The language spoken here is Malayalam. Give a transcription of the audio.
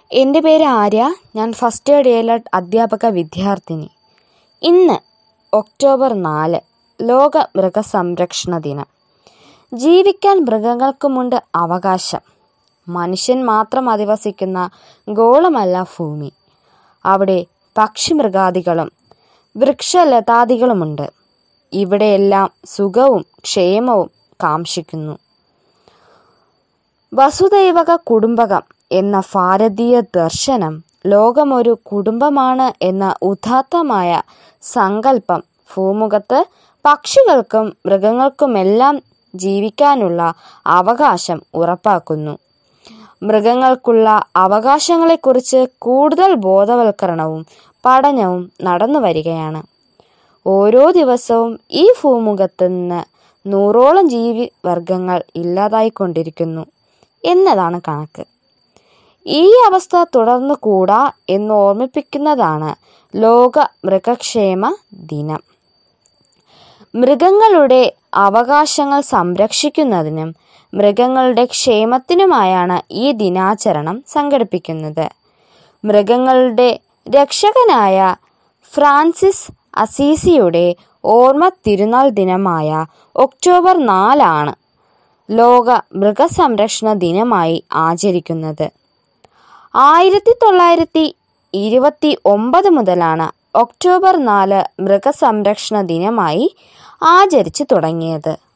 എൻ്റെ പേര് ആര്യ ഞാൻ ഫസ്റ്റ് ഇയർ എലർട്ട് അധ്യാപക വിദ്യാർത്ഥിനി ഇന്ന് ഒക്ടോബർ നാല് ലോക മൃഗസംരക്ഷണ ദിനം ജീവിക്കാൻ മൃഗങ്ങൾക്കുമുണ്ട് അവകാശം മനുഷ്യൻ മാത്രം അധിവസിക്കുന്ന ഗോളമല്ല ഭൂമി അവിടെ പക്ഷിമൃഗാദികളും വൃക്ഷലതാദികളുമുണ്ട് ഇവിടെയെല്ലാം സുഖവും ക്ഷേമവും കാംക്ഷിക്കുന്നു വസുദൈവക കുടുംബകം എന്ന ഭാരതീയ ദർശനം ലോകമൊരു കുടുംബമാണ് എന്ന ഉദാത്തമായ സങ്കല്പം ഭൂമുഖത്ത് പക്ഷികൾക്കും മൃഗങ്ങൾക്കുമെല്ലാം ജീവിക്കാനുള്ള അവകാശം ഉറപ്പാക്കുന്നു മൃഗങ്ങൾക്കുള്ള അവകാശങ്ങളെക്കുറിച്ച് കൂടുതൽ ബോധവൽക്കരണവും പഠനവും നടന്നു വരികയാണ് ഓരോ ദിവസവും ഈ ഭൂമുഖത്ത് നിന്ന് നൂറോളം ജീവി വർഗങ്ങൾ ഇല്ലാതായിക്കൊണ്ടിരിക്കുന്നു എന്നതാണ് കണക്ക് ഈ അവസ്ഥ തുടർന്നു കൂടാ എന്ന് ഓർമ്മിപ്പിക്കുന്നതാണ് ലോക മൃഗക്ഷേമ ദിനം മൃഗങ്ങളുടെ അവകാശങ്ങൾ സംരക്ഷിക്കുന്നതിനും മൃഗങ്ങളുടെ ക്ഷേമത്തിനുമായാണ് ഈ ദിനാചരണം സംഘടിപ്പിക്കുന്നത് മൃഗങ്ങളുടെ രക്ഷകനായ ഫ്രാൻസിസ് അസീസിയുടെ ഓർമ്മ തിരുനാൾ ദിനമായ ഒക്ടോബർ നാലാണ് ലോക മൃഗസംരക്ഷണ ദിനമായി ആചരിക്കുന്നത് ആയിരത്തി തൊള്ളായിരത്തി ഇരുപത്തി ഒമ്പത് മുതലാണ് ഒക്ടോബർ നാല് മൃഗസംരക്ഷണ ദിനമായി ആചരിച്ചു തുടങ്ങിയത്